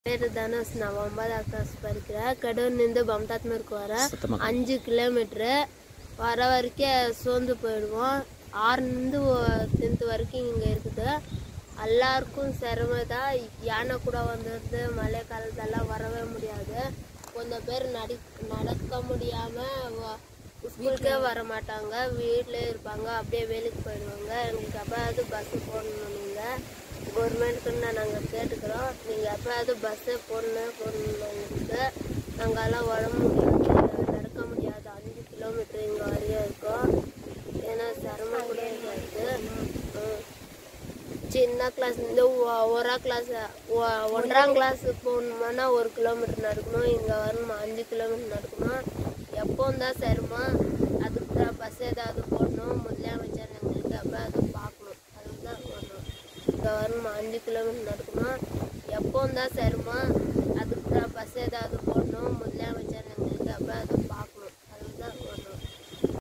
பேர் தனுஷ் நான் ஒன்பதாம் கிளாஸ் படிக்கிறேன் கடூர்லேருந்து பம்தாத்மருக்கு வரேன் சத்தமா அஞ்சு கிலோமீட்ரு வர வரைக்கும் சோர்ந்து போயிடுவோம் ஆறுலேருந்து டென்த்து வரைக்கும் இங்கே இருக்குது எல்லாருக்கும் சிரமம் தான் யானை கூட வந்துடுது மழை காலத்தெல்லாம் வரவே முடியாது கொஞ்சம் பேர் நடி நடக்க முடியாமல் ஸ்கூலுக்கே வர மாட்டாங்க வீட்டிலே இருப்பாங்க அப்படியே வேலைக்கு போயிடுவாங்க எங்களுக்கு எப்போயாவது பஸ்ஸு போடணும் நீங்கள் கவர்மெண்ட்டுக்குன்னு நாங்கள் கேட்டுக்கிறோம் நீங்கள் எப்போயாவது பஸ்ஸே போடணும் போடணும் எங்களுக்கு நாங்கள்லாம் உடம்பு முடியாது நடக்க முடியாது அஞ்சு கிலோமீட்டர் இங்கே வரையும் இருக்கோம் ஏன்னா சிரமம் கூட இருக்காது ம். சின்ன கிளாஸ்லேருந்து ஒரா கிளாஸ் ஒன்றாம் கிளாஸ் போகணுமானா ஒரு கிலோமீட்டர் நடக்கணும் இங்கே வரணுமா அஞ்சு கிலோமீட்டர் நடக்கணும் எப்போ தான் சரிமா அதுக்கு தான் பஸ் ஏதாவது போடணும் முதலமைச்சர் எங்களுக்கு எப்போ அது பார்க்கணும் அதுக்கு தான் போடணும் இங்கே வரணுமா அஞ்சு கிலோமீட்டர் நடக்கணும் எப்போ தான் சரிமா